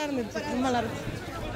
சூப்பராக இருந்துச்சு ரொம்ப நல்லா இருந்துச்சு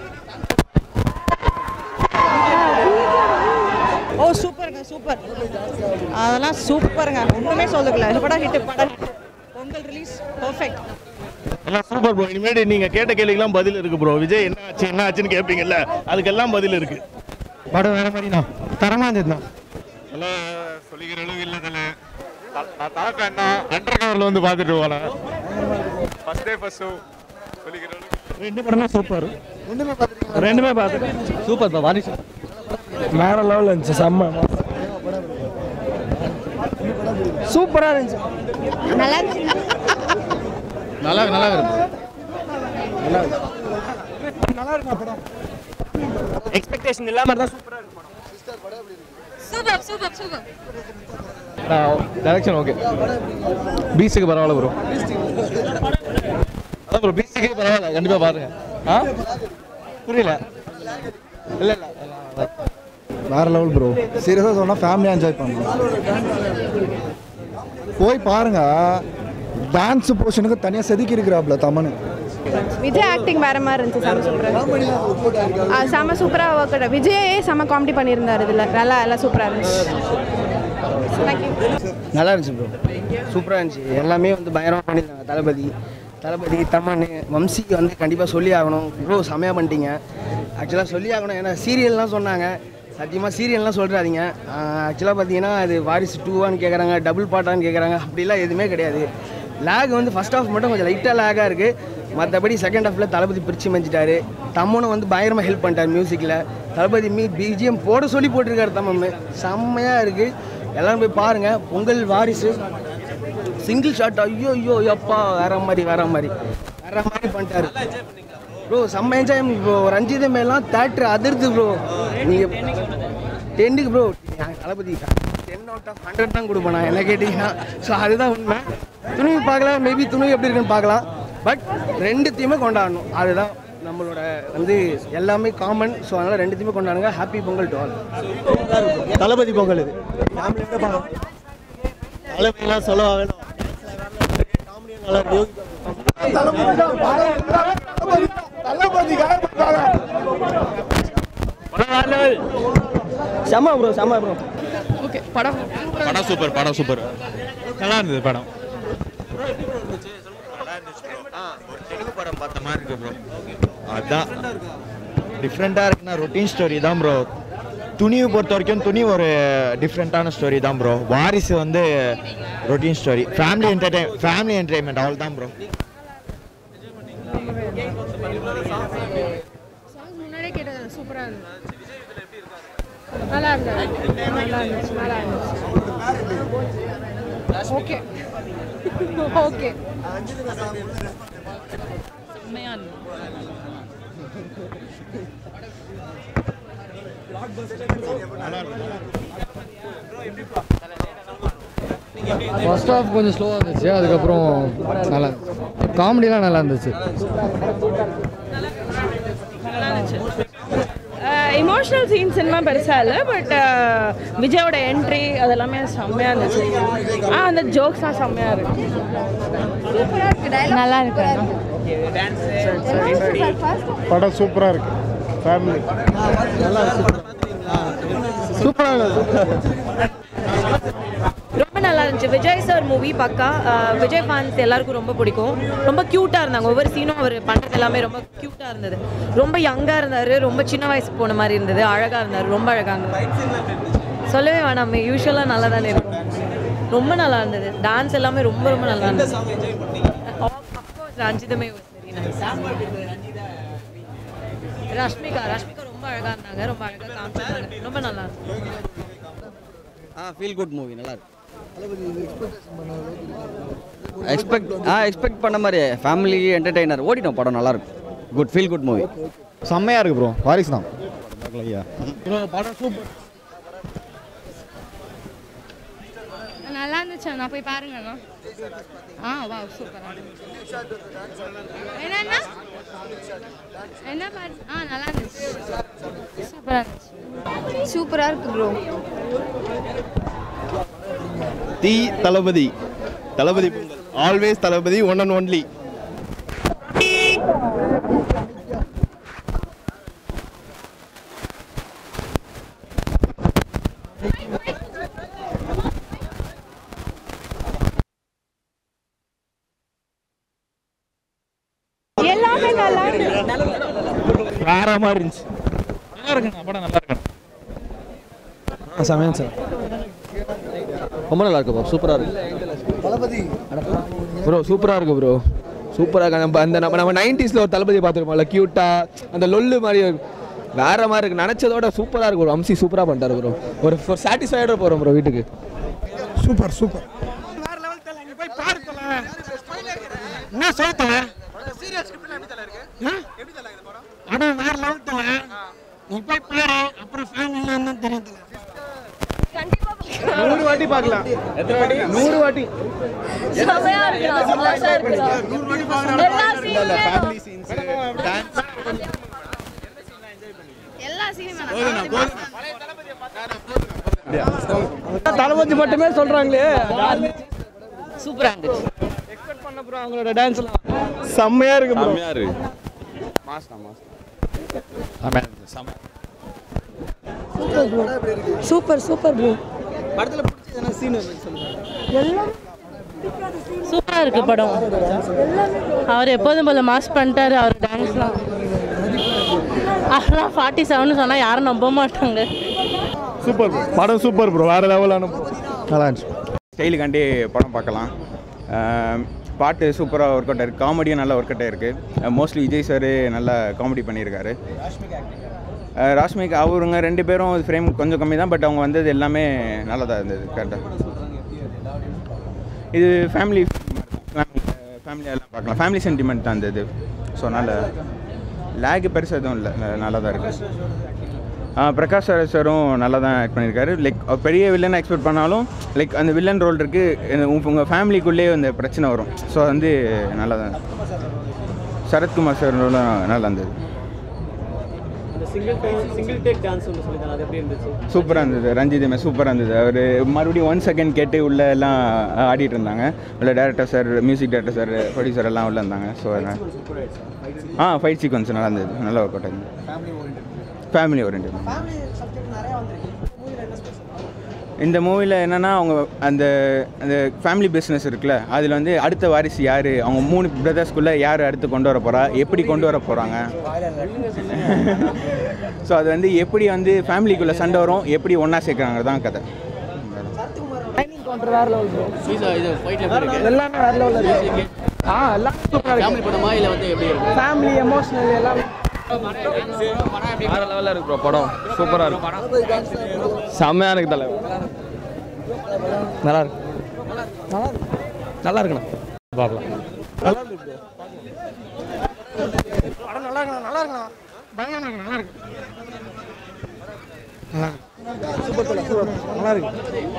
ஓ சூப்பருங்க சூப்பர் அதெல்லாம் சூப்பருங்க ஒன்றுமே சொல்லல படம் ஹிட் படம் hit. பொங்கல் ரிலீஸ் பர்ஃபெக்ட் எல்லாம் சூப்பர் ப்ரோ இனிமேட்டு நீங்க கேட்ட கேள்விக்கெல்லாம் பதில் இருக்கு ப்ரோ விஜய் என்ன ஆச்சு என்ன ஆச்சுன்னு கேட்பீங்கல்ல அதுக்கெல்லாம் பதில் இருக்கு படம் வேற மாதிரிண்ணா தரமாக இருந்ததுண்ணா எல்லாம் சொல்லிக்கிற அளவு இல்லை தலை நான் தலை ஃபேன் தான் அண்டர் கவரில் வந்து பார்த்துட்டு போகலாம் ஃபர்ஸ்ட் டே ஃபர்ஸ்ட் ஷோ சொல்லிக்கிற அளவு ரெண்டு படமே சூப்பர் ரெண்டுமே பார்த்து சூப்பர் பா வாரிசு வேற லெவலில் இருந்துச்சு செம்ம சூப்பராக இருந்துச்சு நல்லா இருந்துச்சு நல்லா நல்லா இருக்கு நல்லா இருக்கா படம் எக்ஸ்பெக்டேஷன் இல்லாமல் தான் சூப்பராக இருக்கு super super super direction okay பீச்சுக்கு பரவாயில்ல ப்ரோ அதான் ப்ரோ பீச்சுக்கு பரவாயில்ல கண்டிப்பாக பாருங்க ஆ புரியல இல்லை இல்லை வேற லெவல் ப்ரோ சீரியஸாக சொன்னால் ஃபேமிலியாக என்ஜாய் பண்ணலாம் போய் பாருங்க டான்ஸ் போர்ஷனுக்கு தனியாக செதுக்கி இருக்கிறாப்ல தமனு விஜய் ஆக்டிங் வேற மாதிரி இருந்துச்சு செம சூப்பராக செம சூப்பராக ஒர்க் அவுட் விஜயே செம காமெடி பண்ணியிருந்தார் இதில் நல்லா எல்லாம் சூப்பராக இருந்துச்சு தேங்க்யூ நல்லா இருந்துச்சு ப்ரோ சூப்பராக இருந்துச்சு எல்லாமே வந்து பயங்கரமாக பண்ணியிருந்தாங்க தளபதி தளபதி தமன் வம்சிக்கு வந்து கண்டிப்பாக சொல்லி ஆகணும் ப்ரோ செமையாக பண்ணிட்டீங்க ஆக்சுவலாக சொல்லி ஆகணும் ஏன்னா சீரியல்லாம் சொன்னாங்க சத்தியமாக சீரியல்லாம் சொல்கிறாதீங்க ஆக்சுவலாக பார்த்தீங்கன்னா அது வாரிசு டூவான்னு கேட்குறாங்க டபுள் பாட்டான்னு கேட்குறாங்க அப்படிலாம் எதுவுமே கிடையாது லேக் வந்து ஃபர்ஸ்ட் ஹாஃப் மட்டும் கொஞ்சம் லைட்டாக லேகாக இருக்குது மற்றபடி செகண்ட் ஹாஃபில் தளபதி பிரித்து மெஞ்சிட்டாரு தம்மனும் வந்து பயங்கரமாக ஹெல்ப் பண்ணிட்டார் மியூசிக்கில் தளபதி மீ பிஜிஎம் போட சொல்லி போட்டிருக்காரு தம்மன் செம்மையாக இருக்குது எல்லாரும் போய் பாருங்கள் பொங்கல் வாரிசு சிங்கிள் ஷாட் ஐயோ ஐயோ அப்பா வேற மாதிரி வேற மாதிரி வேற மாதிரி பண்ணிட்டாரு ப்ரோ செம்ம என்ஜாய் ப்ரோ ரஞ்சித மேலாம் தேட்டர் அதிர்ந்து ப்ரோ நீங்கள் டென்னுக்கு bro Thalapathy ten out of hundred தான் கொடுப்பேன் நான் என்ன கேட்டிங்கன்னா ஸோ அதுதான் உண்மை துணிவு பார்க்கலாம் மேபி துணிவு எப்படி இருக்குன்னு பார்க்கலாம் பட் ரெண்டுத்தையுமே கொண்டாடணும் அதுதான் நம்மளோட வந்து எல்லாமே காமன் ஸோ அதனால் ரெண்டுத்தையுமே கொண்டாடுங்க happy Pongal to all Thalapathy Pongal இது ஃபேமிலியோட பார்க்கலாம் தலைமையெல்லாம் சொல்லவா வேணும் நல்லா இருக்கு செம்ம ப்ரோ செம்ம ப்ரோ ஓகே படம் படம் சூப்பர் படம் சூப்பர் நல்லா இருந்தது படம் ஒரு தெலுங்கு படம் பார்த்த மாதிரி இருக்கு ப்ரோ அதான் டிஃப்ரெண்ட்டாக இருக்குன்னா ரொட்டீன் ஸ்டோரி தான் ப்ரோ துணிவை பொறுத்த வரைக்கும் துணி ஒரு டிஃப்ரெண்ட்டான ஸ்டோரி தான் ப்ரோ வாரிசு வந்து routine story family entertain family entertainment அவ்வளோ தான் ப்ரோ சாங்ஸ் முன்னாடியே கேட்டது சூப்பராக இருந்துச்சு நல்லா இருந்தது நல்லா இருந்துச்சு நல்லா இருந்துச்சு ஓகே ஓகே செம்மையாக இருந்துச்சு ஃபர்ஸ்ட் ஹாஃப் கொஞ்சம் ஸ்லோவாக இருந்துச்சு அதுக்கப்புறம் நல்லா இருந்துச்சு காமெடிலாம் நல்லா இருந்துச்சு இமோஷனல் சீன்ஸ் என்ன பெருசாக இல்லை பட் விஜயோட என்ட்ரி அதெல்லாமே செம்மையாக இருந்துச்சு ஆ அந்த ஜோக்ஸ்லாம் செம்மையாக இருக்கு நல்லா இருக்கு படம் சூப்பராக இருக்கு ஃபேமிலி ரொம்ப நல்லா இருந்துச்சு விஜய் சார் மூவி பக்கா அஹ், விஜய் ஃபேன்ஸ் எல்லாருக்கும் ரொம்ப பிடிக்கும் ரொம்ப க்யூட்டாக இருந்தாங்க ஒவ்வொரு சீனும் அவர் பண்ணுறது எல்லாமே ரொம்ப க்யூட்டாக இருந்தது ரொம்ப யங்காக இருந்தார் ரொம்ப சின்ன வயசு போன மாதிரி இருந்தது அழகாக இருந்தார் ரொம்ப அழகாக இருந்தது சொல்லவே வேணாம் யூஸ்வலாக நல்லா தானே இருக்கும் ரொம்ப நல்லா இருந்தது டான்ஸ் எல்லாமே ரொம்ப ரொம்ப நல்லா இருந்தது of course Ranjithame was very nice. Rashmika Rashmika ரொம்ப அழகாக இருந்தாங்க ரொம்ப அழகாக காமிச்சிருந்தாங்க ரொம்ப நல்லா இருந்தது ஆ ஃபீல் குட் மூவி நல்லா இருக்கு எக்ஸ்பெக்ட் ஆ எக்ஸ்பெக்ட் பண்ண மாதிரி ஃபேமிலி என்டர்டெய்னர் ஓடிட்டோம் படம் நல்லா இருக்கு குட் ஃபீல் குட் மூவி செம்மையாக இருக்கு ப்ரோ வாரிசு தான் நல்லா இருந்துச்சு நான் போய் பாருங்கண்ணா ஆ வா சூப்பராக என்னண்ணா என்ன பாட்டு ஆ நல்லா இருந்துச்சு சூப்பராக இருந்துச்சு சூப்பராக இருக்கு bro the Thalapathy Thalapathy Pongal always Thalapathy one and only வேற மாதிரி இருந்துச்சு நல்லா இருக்குண்ணா படம் நல்லா இருக்கு சமையல் சார் ரொம்ப நல்லா இருக்கு ப்ரோ சூப்பராக இருக்கு தளபதி ப்ரோ சூப்பராக இருக்கு ப்ரோ சூப்பராக இருக்கு நம்ம அந்த நம்ம நம்ம நைன்டிஸில் ஒரு தளபதி பார்த்துருப்போம்ல க்யூட்டாக அந்த லொல்லு மாதிரி வேற மாதிரி இருக்கு நினச்சதோட சூப்பராக இருக்கு ப்ரோ அம்சி சூப்பராக பண்ணிட்டாரு ப்ரோ ஒரு ஒரு சாட்டிஸ்ஃபைடாக போகிறோம் ப்ரோ வீட்டுக்கு சூப்பர் சூப்பர் என்ன சொல்லிட்டல படம் வேற லெவல் தல நீ போய் பாரு அப்புறம் ஃபேமிலியில் என்னன்னு தெரியும் நூறு வாட்டி பார்க்கலாம் எத்தனை வாட்டி நூறு வாட்டி ஃபேமிலி சீன்ஸ் டான்ஸ் தளபதி மட்டுமே சொல்றாங்களே சூப்பராக இருந்துச்சு எக்ஸ்பெக்ட் பண்ண ப்ரோ அவங்களோட டான்ஸ்லாம் செம்மையா இருக்கு ப்ரோ செம்மையா இருக்கு சூப்பர் சூப்பர் ப்ரோ படத்தில் பிடிச்ச என்ன சீன் சொல்லுங்க சூப்பராக இருக்கு படம் அவர் எப்போதும் போல மாஸ் பண்ணிட்டாரு அவர் டான்ஸ்லாம் அதெல்லாம் ஃபார்ட்டி செவன் சொன்னால் யாரும் நம்ப மாட்டாங்க சூப்பர் ப்ரோ படம் சூப்பர் ப்ரோ வேற லெவலான நல்லா இருந்துச்சு ஸ்டைலுக்காண்டி படம் பார்க்கலாம் அஹ் பாட்டு சூப்பராக ஒர்க் அவுட் ஆயிருக்கு காமெடியும் நல்லா ஒர்க் அவுட் ஆயிருக்கு மோஸ்ட்லி விஜய் சார் நல்லா காமெடி பண்ணியிருக்காரு அஹ் ராஷ்மிக் அவருங்க ரெண்டு பேரும் ஃப்ரேம் கொஞ்சம் கம்மி தான் பட் அவங்க வந்தது எல்லாமே நல்லா தான் இருந்தது கரெக்டாக இது ஃபேமிலி ஃபேமிலி எல்லாம் பார்க்கலாம் ஃபேமிலி சென்டிமெண்ட் தான் இருந்தது ஸோ அதனால் லேக் பெருசாக எதுவும் இல்லை நல்லா தான் இருக்குது ஆ, பிரகாஷ் ராஜ் சாரும் நல்லா தான் ஆக்ட் பண்ணியிருக்காரு லைக் பெரிய வில்லனை எக்ஸ்பெக்ட் பண்ணாலும் லைக் அந்த வில்லன் ரோல் இருக்குது உங்கள் ஃபேமிலிக்குள்ளேயே அந்த பிரச்சனை வரும் ஸோ வந்து நல்லா தான் சரத்குமார் சார் ரோலும் நல்லா இருந்தது சிங்கிள் சிங்கிள் டேக் டான்ஸ் ஒன்று சொல்லி அது எப்படி இருந்துச்சு சூப்பராக இருந்தது ரஞ்சிதமே சூப்பராக இருந்தது அவர் மறுபடியும் ஒன் செகண்ட் கேட்டு உள்ள எல்லாம் ஆடிட்டு இருந்தாங்க உள்ள director sir music director sir producer எல்லாம் உள்ள இருந்தாங்க ஸோ ஆ ஃபைட் சீக்வன்ஸ் நல்லா இருந்தது நல்லா ஒர்க் அவுட் ஆயிருந்தது ஃபேமிலி ஓரியன்ட் இந்த மூவியில் என்னென்னா அவங்க அந்த அந்த ஃபேமிலி பிஸ்னஸ் இருக்குல்ல அதில் வந்து அடுத்த வாரிசு யார் அவங்க மூணு பிரதர்ஸ்குள்ளே யார் அடுத்து கொண்டு வர போகிறா எப்படி கொண்டு வர போகிறாங்க ஸோ அது வந்து எப்படி வந்து ஃபேமிலிக்குள்ளே சண்டை வரும் எப்படி ஒன்றா சேர்க்குறாங்க தான் கதை வேற லெவல் ப்ரோ இது ஃபைட்ல இருக்கு எல்லாமே வேற லெவல்ல இருக்கு ஆ எல்லாம் சூப்பரா இருக்கு ஃபேமிலி படமா இல்ல வந்து எப்படி இருக்கு ஃபேமிலி எமோஷனல் எல்லாம் வேற லெவலில் இருக்கு ப்ரோ படம் சூப்பராக இருக்கு செம்மையாக இருக்கு தலைவர் நல்லா இருக்கு நல்லா இருக்குண்ணா பார்க்கலாம் நல்லா இருக்கு படம் நல்லா இருக்கு நல்லா இருக்குண்ணா பயங்கர நல்லா இருக்கு நல்லா இருக்கு சூப்பர் படம் சூப்பர் நல்லா இருக்கு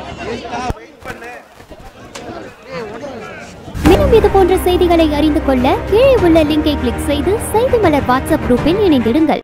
மேலும் இது போன்ற செய்திகளை அறிந்து கொள்ள கீழே உள்ள லிங்கை கிளிக் செய்து செய்தி மலர் வாட்ஸ்அப் குரூப்பில் இணைந்திடுங்கள்